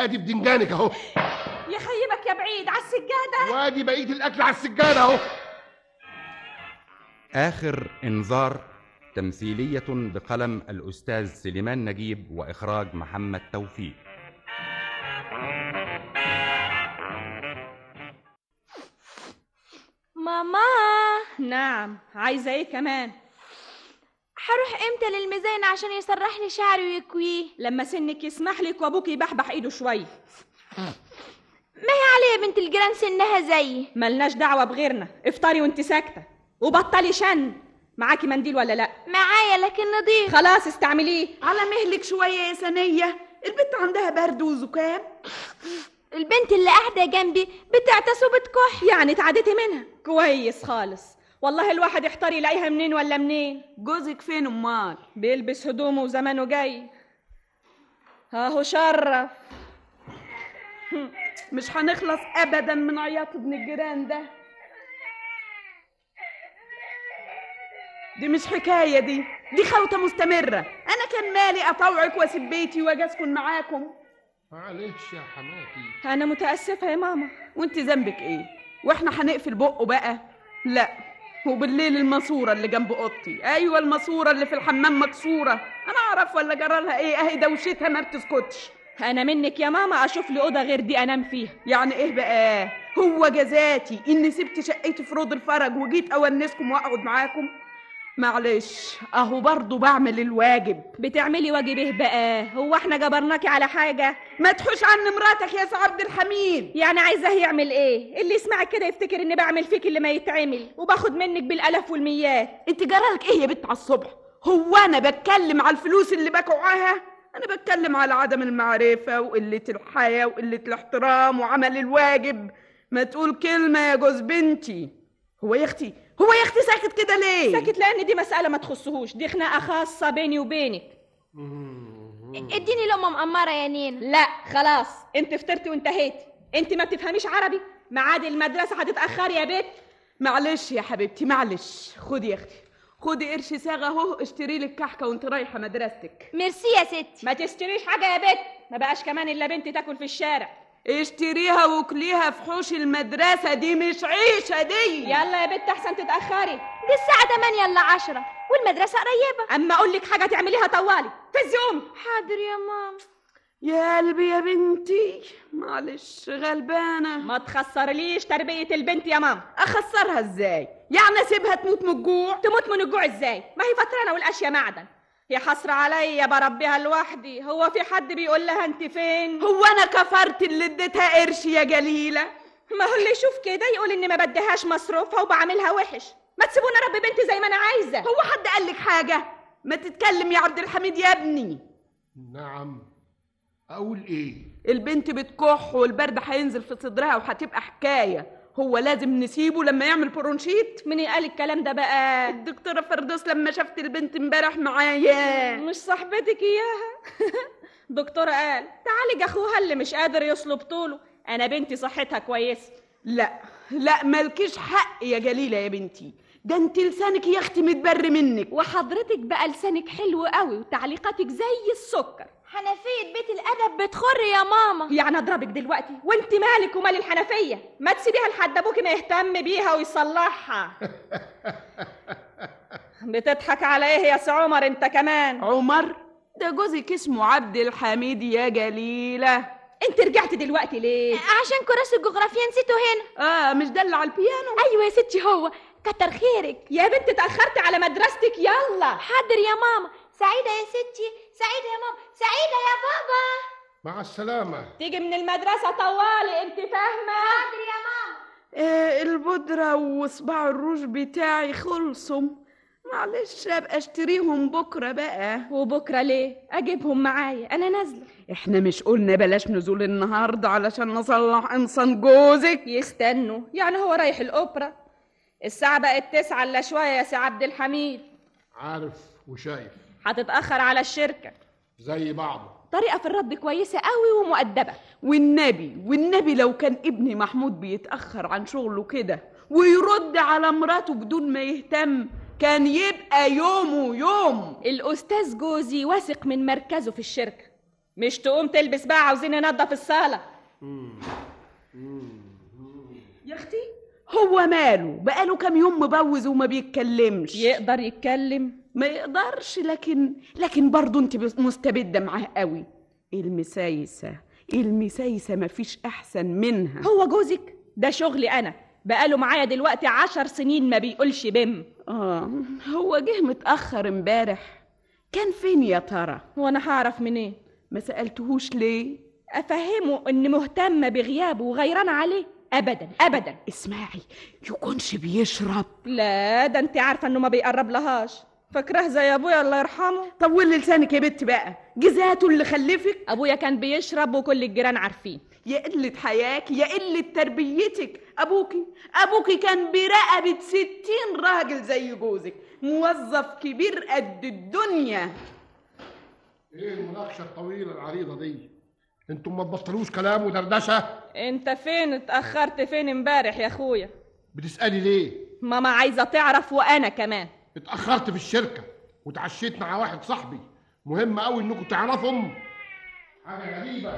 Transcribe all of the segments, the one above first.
وادي بدنجانك اهو يخيبك يا بعيد على السجاده وادي بقيه الاكل على السجاده اهو آخر إنذار تمثيلية بقلم الأستاذ سليمان نجيب وإخراج محمد توفيق ماما نعم عايزه ايه كمان هروح امتى للميزان عشان يسرح لي شعري ويكويه لما سنك يسمح لك وابوك يبحبح ايده شويه ما هي عليا بنت الجيران سنها زيي ملناش دعوه بغيرنا افطري وانت ساكته وبطلي شن معاكي منديل ولا لا معايا لكن نضيف خلاص استعمليه على مهلك شوية يا سنية البنت عندها برد وزكام البنت اللي قاعدة جنبي بتعتس وبتكح يعني اتعدتي منها كويس خالص والله الواحد يحتار يلاقيها منين ولا منين جوزك فين امال بيلبس هدومه وزمانه جاي اهو شرف مش هنخلص ابدا من عياط ابن الجيران ده دي مش حكايه دي دي خوته مستمره انا كان مالي اطوعك واسيب بيتي واجي اسكن معاكم معلش يا حماتي انا متاسفه يا ماما وانت ذنبك ايه واحنا هنقفل بقه بقى لا وبالليل الماسوره اللي جنب اوضتي ايوه الماسوره اللي في الحمام مكسوره انا اعرف ولا جرالها ايه اهي دوشتها ما بتسكتش انا منك يا ماما اشوف لي اوضه غير دي انام فيها يعني ايه بقى هو جزاتي اني سبت شقتي في روض الفرج وجيت اونسكم واقعد معاكم معلش اهو برضه بعمل الواجب بتعملي واجب ايه بقى هو احنا جبرناكي على حاجه ما تحوش عن مراتك يا سي عبد الحميد يعني عايزاه يعمل ايه اللي يسمعك كده يفتكر اني بعمل فيك اللي ما يتعمل وباخد منك بالالاف والميات انت جرالك ايه يا بنت على الصبح هو انا بتكلم على الفلوس اللي بكوعاها انا بتكلم على عدم المعرفه وقله الحياه وقله الاحترام وعمل الواجب ما تقول كلمه يا جوز بنتي هو يا اختي هو يا اختي ساكت كده ليه ساكت لان دي مساله ما تخصهوش دي خناقه خاصه بيني وبينك اديني لقمة مقمرة يا نينا لا خلاص انت فطرتي وانتهيتي انت ما بتفهميش عربي ميعاد المدرسه هتتاخري يا بت معلش يا حبيبتي معلش خدي يا اختي خدي قرش صاغه اهو اشتري لك كحكه وانت رايحه مدرستك ميرسي يا ستي ما تشتريش حاجه يا بت ما بقاش كمان الا بنت تاكل في الشارع اشتريها وكليها في حوش المدرسه دي مش عيشه دي يلا يا بت احسن تتاخري دي الساعة 8 الا 10 والمدرسة قريبة اما اقول لك حاجه تعمليها طوالي فزي قومي حاضر يا ماما يا قلبي يا بنتي معلش غلبانه ما تخسرليش تربيه البنت يا ماما اخسرها ازاي يعني اسيبها تموت من الجوع تموت من الجوع ازاي ما هي فترانه والاشياء معدن يا حسرة عليا بربيها لوحدي هو في حد بيقول لها انت فين هو انا كفرت اللي اديتها قرش يا جليله ما هو اللي يشوف كده يقول اني ما بديهاش مصروفها وبعملها وحش ما تسيبوني اربي بنتي زي ما انا عايزه هو حد قال لك حاجه ما تتكلم يا عبد الحميد يا ابني نعم اقول ايه البنت بتكح والبرد هينزل في صدرها وهتبقى حكايه هو لازم نسيبه لما يعمل برونشيت مين قال الكلام ده بقى الدكتوره فردوس لما شفت البنت امبارح معايا مش صاحبتك اياها دكتور قال تعالج اخوها اللي مش قادر يصلب طوله انا بنتي صحتها كويسه لا لا مالكيش حق يا جليله يا بنتي ده انت لسانك يا اختي متبر منك وحضرتك بقى لسانك حلو قوي وتعليقاتك زي السكر حنفية بيت الأدب بتخر يا ماما يعني اضربك دلوقتي وانت مالك ومال الحنفيه ما تسيبيها لحد ابوكي ما يهتم بيها ويصلحها بتضحك على ايه يا سي عمر انت كمان عمر ده جوزك اسمه عبد الحميد يا جليله انت رجعتي دلوقتي ليه عشان كراسي الجغرافيا نسيته هنا اه مش ده اللي على البيانو أيوة يا ستي هو كتر خيرك يا بنت اتاخرتي على مدرستك يلا حاضر يا ماما سعيدة يا ستي سعيدة يا ماما سعيدة يا بابا مع السلامه تيجي من المدرسه طوالي انت فاهمه حاضر يا ماما آه البودرة وصباع الروج بتاعي خلصوا معلش ابقى اشتريهم بكرة بقى وبكره ليه اجيبهم معايا انا نازله احنا مش قلنا بلاش نزول النهاردة علشان نصلح انصان جوزك يستنوا يعني هو رايح الاوبرا الساعه بقت تسعة الا شويه يا سي عبد الحميد عارف وشايف هتتاخر على الشركه زي بعضه طريقه في الرد كويسه قوي ومؤدبه والنبي والنبي لو كان ابني محمود بيتأخر عن شغله كده ويرد على مراته بدون ما يهتم كان يبقى يومه يوم الاستاذ جوزي واثق من مركزه في الشركه مش تقوم تلبس بقى عاوزين ننضف الصالة يا اختي هو ماله بقاله كام يوم مبوز وما بيتكلمش يقدر يتكلم ما يقدرش لكن لكن برضه انت بس- مستبده معاه قوي المسايسه المسايسه مفيش احسن منها هو جوزك ده شغلي أنا بقاله معايا دلوقتي عشر سنين ما بيقولش بم اه هو جه متاخر امبارح كان فين يا ترى وأنا هعرف منين ما سالتهوش ليه أفهمه إن مهتمة بغيابه وغيرانة عليه أبدا أبدا اسمعي يكونش بيشرب لا ده انت عارفة إنه ما بيقرب لهاش فاكراه زي أبويا الله يرحمه طولي لسانك يا بت بقى جزاته اللي خلفك أبويا كان بيشرب وكل الجيران عارفين يا قلة حياك يا قلة تربيتك أبوكي أبوكي كان برقبة ستين راجل زي جوزك موظف كبير قد الدنيا ايه المناقشه الطويله العريضه دي انتم ما تبطلوش كلام ودردشه انت فين اتأخرت فين امبارح يا أخويا بتسالي ليه ماما عايزة تعرف وأنا كمان اتاخرت في الشركه وتعشيت مع واحد صاحبي مهم قوي انكم تعرفهم حاجه غريبه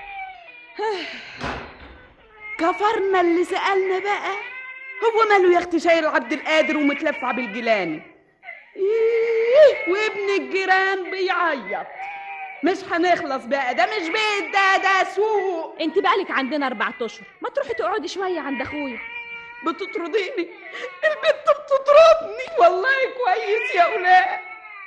كفرنا اللي سألنا بقى هو ماله يا اختي شايل عبد القادر ومتلفع بالجيلاني إيه وابن الجيران بيعيط مش هنخلص بقى ده مش بيت ده ده سوق انت بقالك عندنا أربعة أشهر ما تروحي تقعدي شوية عند أخويا بتطرديني البنت بتطردني والله كويس يا أولاد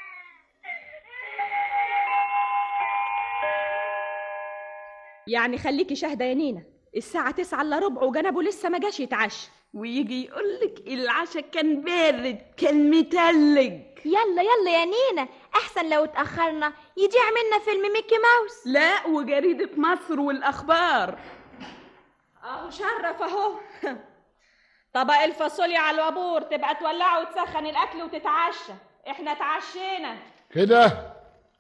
يعني خليكي شاهدة يا نينا الساعة تسعة إلا ربع وجنبه لسه ما جاش يتعشى ويجي يقولك العشاء كان بارد كان متلج يلا يلا يا نينا احسن لو اتاخرنا يضيع منا فيلم ميكي ماوس لا وجريدة مصر والأخبار اهو شرف اهو طبق الفاصوليا على الوابور تبقى تولعه وتسخن الاكل وتتعشى احنا اتعشينا كده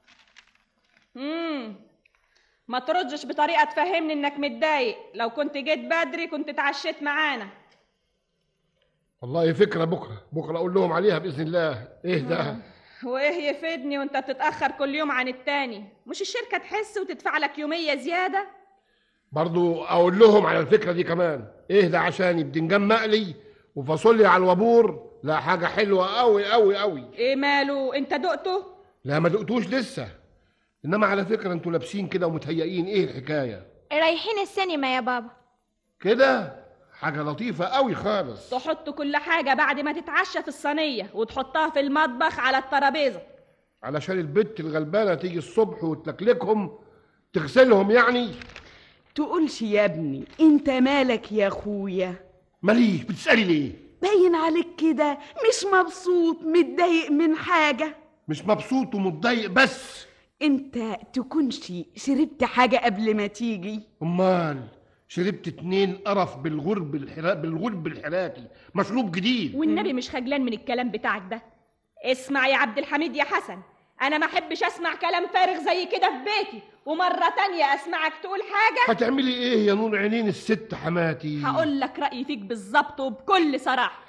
امم ما تردش بطريقه تفهمني انك متضايق لو كنت جيت بدري كنت اتعشيت معانا والله فكره بكره بكره اقول لهم عليها باذن الله ايه ده وايه يفيدني وانت بتتاخر كل يوم عن التاني مش الشركه تحس وتدفع لك يوميه زياده برضو اقول لهم على الفكره دي كمان ايه ده عشان بدنجان مقلي وفاصوليا على الوابور لا حاجه حلوه قوي قوي قوي ايه ماله انت دقته لا ما دقتوش لسه انما على فكره انتوا لابسين كده ومتهيئين ايه الحكايه رايحين السينما يا بابا كده حاجه لطيفه قوي خالص تحط كل حاجه بعد ما تتعشى في الصينيه وتحطها في المطبخ على الترابيزه علشان البت الغلبانه تيجي الصبح وتلكلكهم تغسلهم يعني تقولش يا ابني انت مالك يا اخويا ماليش بتسالي ليه باين عليك كده مش مبسوط متضايق من حاجة مش مبسوط ومتضايق بس انت تكونش شربت حاجة قبل ما تيجي امال شربت اتنين قرف بالغرب الحرا... بالغرب الحراتي مشروب جديد والنبي مش خجلان من الكلام بتاعك ده اسمع يا عبد الحميد يا حسن انا ما احبش اسمع كلام فارغ زي كده في بيتي ومره تانية اسمعك تقول حاجه هتعملي ايه يا نور عينين الست حماتي هقول لك رايي فيك بالظبط وبكل صراحه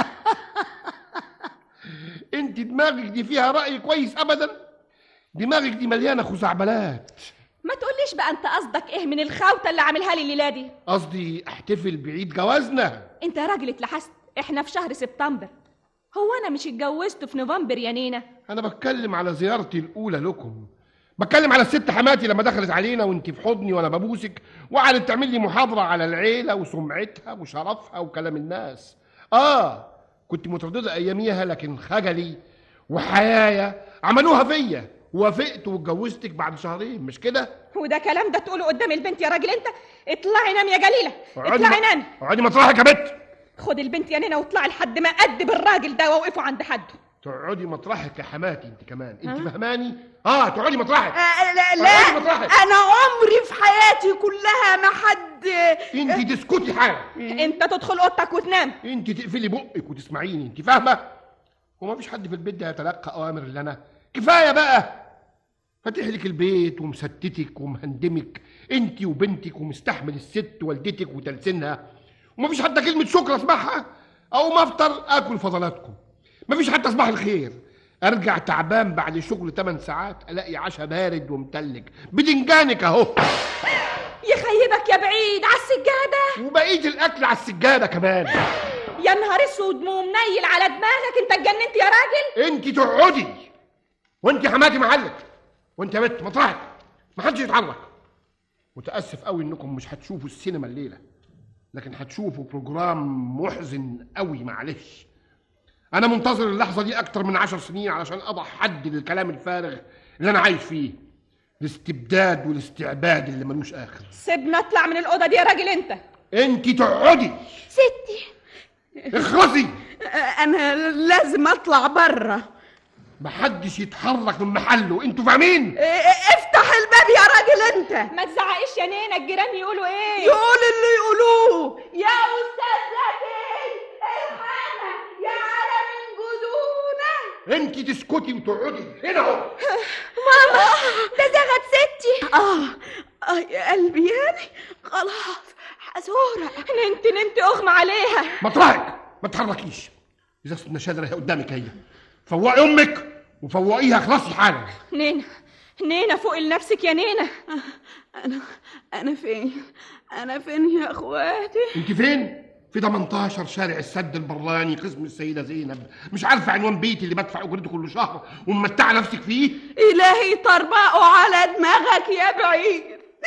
انت دماغك دي فيها رأي كويس ابدا دماغك دي مليانة خزعبلات ما تقوليش بقى انت قصدك ايه من الخوته اللي عاملها لي الليله دي قصدي احتفل بعيد جوازنا انت يا راجل اتلحست احنا في شهر سبتمبر هو انا مش اتجوزت في نوفمبر يا نينا انا بتكلم على زيارتي الاولى لكم بتكلم على الست حماتي لما دخلت علينا وانت في حضني وانا ببوسك وقعدت تعمل لي محاضرة على العيلة وسمعتها وشرفها وكلام الناس اه كنت مترددة اياميها لكن خجلي وحيايا عملوها فيا وافقت واتجوزتك بعد شهرين مش كده وده كلام ده تقوله قدام البنت يا راجل انت اطلعي نام يا جليله اقعدي اطلعي م- نامي اقعدي مطرحك يا بت خد البنت يا نينا واطلعي لحد ما ادب الراجل ده ووقفوا عند حده تقعدي مطرحك يا حماتي انت كمان انت فهماني اه تقعدي مطرحك آه لا اقعدي مطرحك انا عمري في حياتي كلها ما حد انت تسكتي حالا انت تدخل اوضتك وتنام انت تقفلي بقك وتسمعيني انت فاهمه وما فيش حد في البيت ده يتلقى اوامر الا انا كفايه بقى فاتح لك البيت ومستتك ومهندمك انت وبنتك ومستحمل الست والدتك وتلسينها وما فيش حتى كلمه شكر اسمعها او ما افطر اكل فضلاتكم ما فيش حتى صباح الخير ارجع تعبان بعد شغل 8 ساعات الاقي عشاء بارد ومتلج بدنجانك اهو يخيبك يا بعيد على السجادة وبقيه الاكل على السجاده كمان يا نهار اسود ومنيل على دماغك انت اتجننت يا راجل انت تقعدي وانت حماتي محلك وانت يا بنت مطرحك ما حدش يتحرك متاسف قوي انكم مش هتشوفوا السينما الليله لكن هتشوفوا بروجرام محزن قوي معلش انا منتظر اللحظه دي اكتر من عشر سنين علشان اضع حد للكلام الفارغ اللي انا عايش فيه الاستبداد والاستعباد اللي ملوش اخر سيبنا اطلع من الأوضة دي يا راجل انت انت تقعدي ستي اخلصي انا لازم اطلع بره محدش يتحرك من محله انتوا فاهمين افتح الباب يا راجل انت ما تزعقش يا نينا الجيران يقولوا ايه يقول اللي يقولوه يا استاذ زكي الحقنا يا عالم جدودنا انت تسكتي وتقعدي هنا اهو ماما ده زغت ستي اه اه يا قلبي يعني خلاص حزوره ننت ننت اغمى عليها مطرحك ما تتحركيش ازازه النشادره هي قدامك هي فوقي امك وفوقيها خلاصي حالا نينا نينا فوق لنفسك يا نينا انا انا فين انا فين يا اخواتي انت فين في 18 شارع السد البراني قسم السيده زينب مش عارفه عنوان بيتي اللي بدفع اجرته كل شهر وممتعه نفسك فيه الهي طربقه على دماغك يا بعيد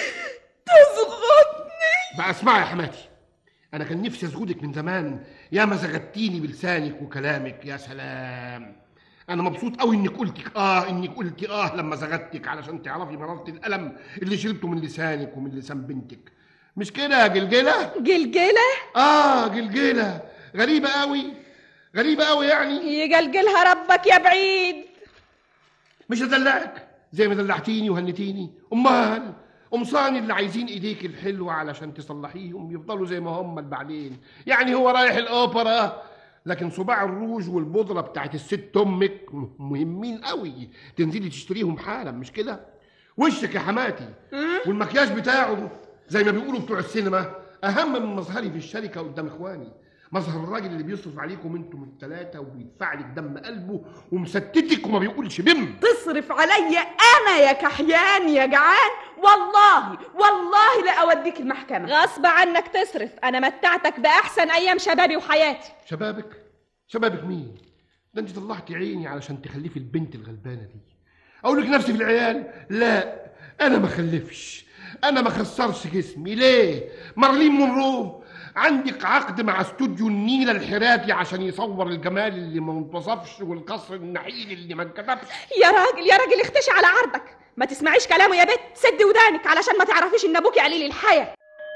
تسقطني بقى اسمعي يا حماتي انا كان نفسي ازغدك من زمان يا ما زغدتيني بلسانك وكلامك يا سلام انا مبسوط قوي انك قلتك اه انك قلتي اه لما زغدتك علشان تعرفي مرارة الالم اللي شربته من لسانك ومن لسان بنتك مش كده يا جلجله جلجلة اه جلجله غريبه قوي غريبه قوي يعني يجلجلها ربك يا بعيد مش هدلعك زي ما دلعتيني وهنتيني امال قمصان اللي عايزين ايديك الحلوه علشان تصلحيهم يفضلوا زي ما هم بعدين يعني هو رايح الاوبرا لكن صباع الروج والبودره بتاعت الست امك مهمين قوي تنزلي تشتريهم حالا مش كده وشك يا حماتي والمكياج بتاعه زي ما بيقولوا بتوع السينما اهم من مظهري في الشركه قدام اخواني مظهر الراجل اللي بيصرف عليكم انتم الثلاثه وبيدفع لك دم قلبه ومستتك وما بيقولش بم تصرف عليا انا يا كحيان يا جعان والله والله لا اوديك المحكمه غصب عنك تصرف انا متعتك باحسن ايام شبابي وحياتي شبابك شبابك مين ده انت طلعتي عيني علشان تخلفي البنت الغلبانه دي اقول لك نفسي في العيال لا انا ما خلفش انا ما خسرش جسمي ليه مارلين مونرو عندك عقد مع استوديو النيلة الحراتي عشان يصور الجمال اللي ما انتصفش والقصر النحيل اللي ما انكتبش يا راجل يا راجل اختشي على عرضك ما تسمعيش كلامه يا بت سد ودانك علشان ما تعرفيش ان ابوكي قليل الحياه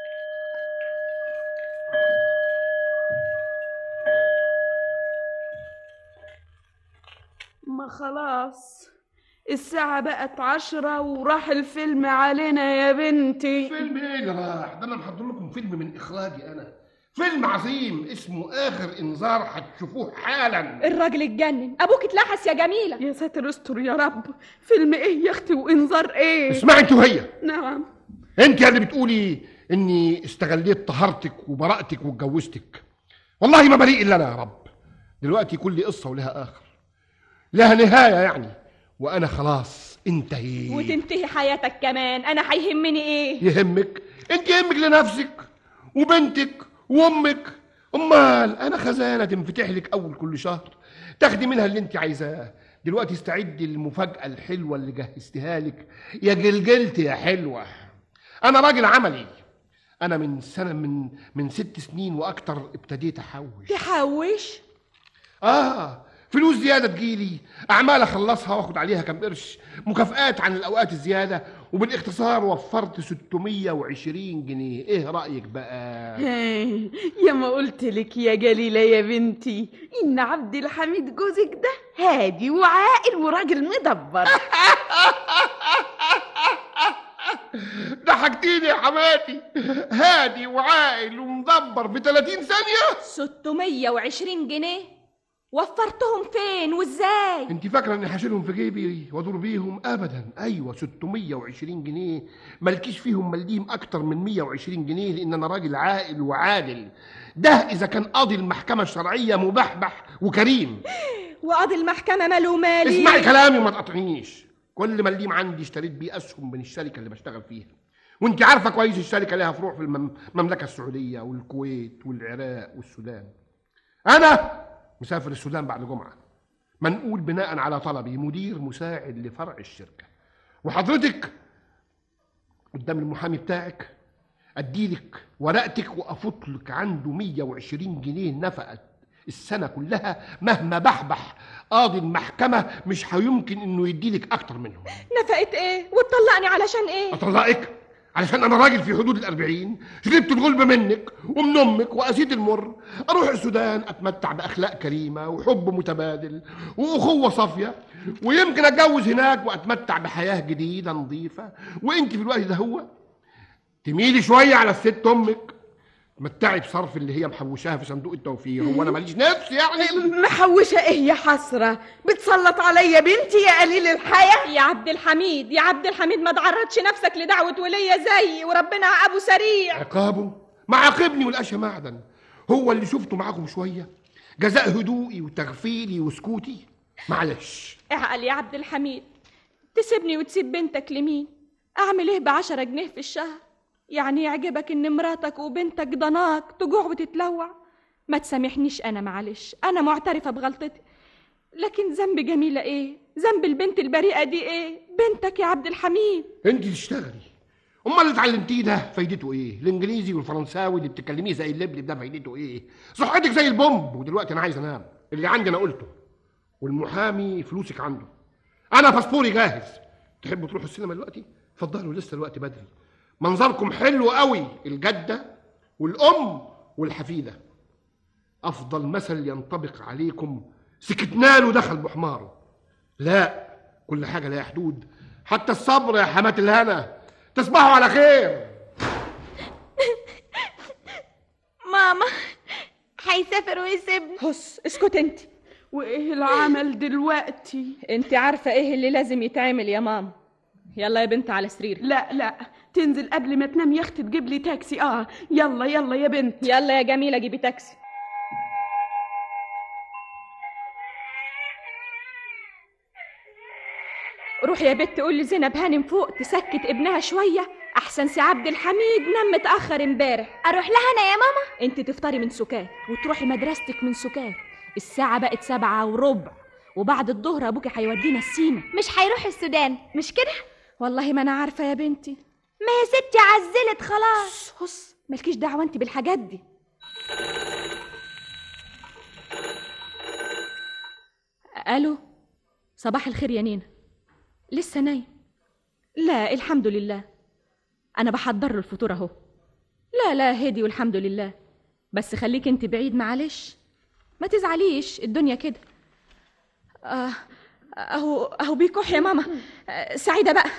ما خلاص الساعة بقت عشرة وراح الفيلم علينا يا بنتي فيلم ايه اللي راح ده انا محضر لكم فيلم من اخراجي انا فيلم عظيم اسمه اخر انذار هتشوفوه حالا الراجل اتجنن ابوك اتلحس يا جميله يا ساتر استر يا رب فيلم ايه يا اختي وانذار ايه اسمعي انت وهي نعم انت اللي بتقولي اني استغليت طهارتك وبراءتك واتجوزتك والله ما بريء الا انا يا رب دلوقتي كل قصه ولها اخر لها نهايه يعني وانا خلاص انتهيت وتنتهي حياتك كمان انا هيهمني ايه يهمك انت يهمك لنفسك وبنتك وامك امال انا خزانه تنفتح لك اول كل شهر تاخدي منها اللي انت عايزاه دلوقتي استعدي للمفاجاه الحلوه اللي جهزتها لك يا جلجلت يا حلوه انا راجل عملي انا من سنه من من ست سنين واكتر ابتديت احوش تحوش اه فلوس زيادة تجيلي أعمال أخلصها وآخد عليها كام قرش مكافآت عن الأوقات الزيادة وبالاختصار وفرت 620 جنيه إيه رأيك بقى؟ هي، يا ما قلت لك يا جليلة يا بنتي إن عبد الحميد جوزك ده هادي وعاقل وراجل مدبر ضحكتيني يا حماتي هادي وعاقل ومدبر ب 30 ثانية 620 جنيه وفرتهم فين وازاي انت فاكره اني هشيلهم في جيبي وادور بيهم ابدا ايوه 620 جنيه مالكيش فيهم مليم اكتر من 120 جنيه لان انا راجل عاقل وعادل ده اذا كان قاضي المحكمه الشرعيه مبحبح وكريم وقاضي المحكمة ماله مالي اسمعي كلامي وما تقاطعنيش كل مليم عندي اشتريت بيه اسهم من الشركه اللي بشتغل فيها وانت عارفه كويس الشركه لها فروع في المم- المملكه السعوديه والكويت والعراق والسودان انا مسافر السودان بعد جمعه منقول بناء على طلبي مدير مساعد لفرع الشركه وحضرتك قدام المحامي بتاعك اديلك ورقتك وافوت لك عنده 120 جنيه نفقه السنه كلها مهما بحبح قاضي المحكمه مش هيمكن انه يديلك اكتر منهم نفقت ايه وتطلقني علشان ايه اطلقك علشان انا راجل في حدود الأربعين شربت الغلب منك ومن امك واسيد المر اروح السودان اتمتع باخلاق كريمه وحب متبادل واخوه صافيه ويمكن اتجوز هناك واتمتع بحياه جديده نظيفه وانت في الوقت ده هو تميلي شويه على الست امك تمتعي بصرف اللي هي محوشاها في صندوق التوفير هو انا ماليش نفس يعني محوشة ايه يا حسرة بتسلط عليا بنتي يا قليل الحياة يا عبد الحميد يا عبد الحميد ما تعرضش نفسك لدعوة ولية زيي وربنا عقبه سريع عقابه ما عاقبني والاشياء معدن هو اللي شفته معاكم شويه جزاء هدوئي وتغفيلي وسكوتي معلش اعقل يا عبد الحميد تسيبني وتسيب بنتك لمين اعمل ايه بعشرة جنيه في الشهر يعني يعجبك ان مراتك وبنتك ضناك تجوع وتتلوع ما تسامحنيش انا معلش انا معترفة بغلطتي لكن ذنب جميلة ايه ذنب البنت البريئة دي ايه بنتك يا عبد الحميد انت تشتغلي امال اللي اتعلمتيه ده فايدته ايه الانجليزي والفرنساوي اللي بتتكلميه زي اللبلب ده فايدته ايه صحتك زي البومب ودلوقتي انا عايز انام اللي عندي انا قلته والمحامي فلوسك عنده انا باسبوري جاهز تحبوا تروحوا السينما دلوقتي اتفضلوا لسه الوقت بدري منظركم حلو قوي الجده والام والحفيده افضل مثل ينطبق عليكم سكتنا له دخل بحماره لا كل حاجه لها حدود حتى الصبر يا حماة الهنا تصبحوا على خير ماما هيسافر ويسيبني هس اسكت انت وايه العمل دلوقتي انت عارفة ايه اللي لازم يتعمل يا ماما يلا يا بنت على سريرك لا لا تنزل قبل ما تنام يا اختي تجيب لي تاكسي اه يلا يلا يا بنت يلا يا جميلة جيبي تاكسي روح يا بت قول لزينب هانم فوق تسكت ابنها شوية أحسن سي عبد الحميد نام متأخر امبارح اروح لها انا يا ماما انت تفطري من سكات وتروحي مدرستك من سكات الساعة بقت سبعة وربع وبعد الظهر أبوكي هيودينا السيما مش هيروح السودان مش كده والله ما أنا عارفة يا بنتي ما هي ستي عزلت خلاص هس هس مالكيش دعوة انت بالحاجات دي الو صباح الخير يا نينا لسه نايم لا الحمد لله انا بحضر له الفطور اهو لا لا هدي والحمد لله بس خليك انت بعيد معلش ما تزعليش الدنيا كده آه اهو اهو بيكح يا ماما آه سعيده بقى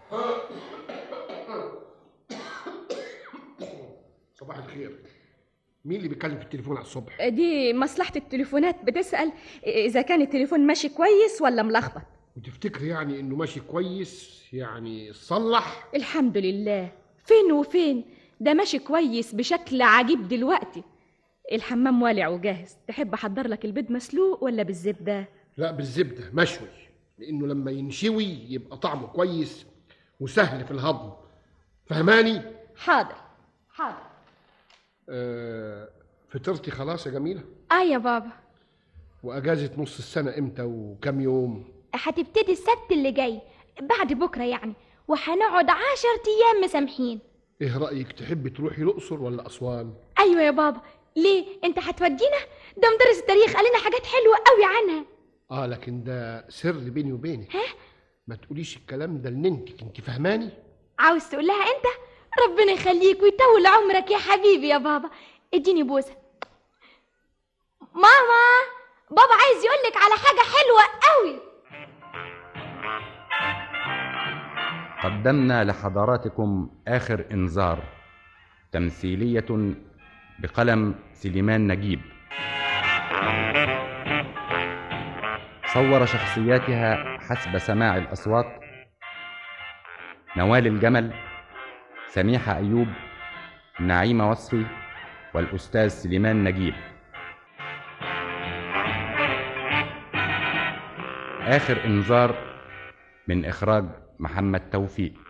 صباح الخير مين اللي بيتكلم في التليفون على الصبح دي مصلحة التليفونات بتسأل إذا كان التليفون ماشي كويس ولا ملخبط وتفتكر يعني انه ماشي كويس يعني صلح الحمد لله فين وفين ده ماشي كويس بشكل عجيب دلوقتي الحمام والع وجاهز تحب أحضر لك البيض مسلوق ولا بالزبدة لا بالزبده مشوي لانه لما ينشوي يبقى طعمه كويس وسهل في الهضم فهماني حاضر حاضر آه فطرتي خلاص يا جميله اه يا بابا واجازه نص السنه امتى وكم يوم هتبتدي السبت اللي جاي بعد بكره يعني وهنقعد عشر ايام مسامحين ايه رايك تحبي تروحي الاقصر ولا اسوان ايوه يا بابا ليه انت هتودينا ده مدرس التاريخ قال لنا حاجات حلوه قوي عنها اه لكن ده سر بيني وبينك ها ما تقوليش الكلام ده لننتك انت فهماني عاوز تقول لها انت ربنا يخليك ويطول عمرك يا حبيبي يا بابا اديني بوسه ماما بابا عايز يقولك على حاجه حلوه قوي قدمنا لحضراتكم آخر إنذار تمثيلية بقلم سليمان نجيب صور شخصياتها حسب سماع الأصوات نوال الجمل سميحة أيوب نعيمة وصفي والأستاذ سليمان نجيب آخر إنذار من إخراج محمد توفيق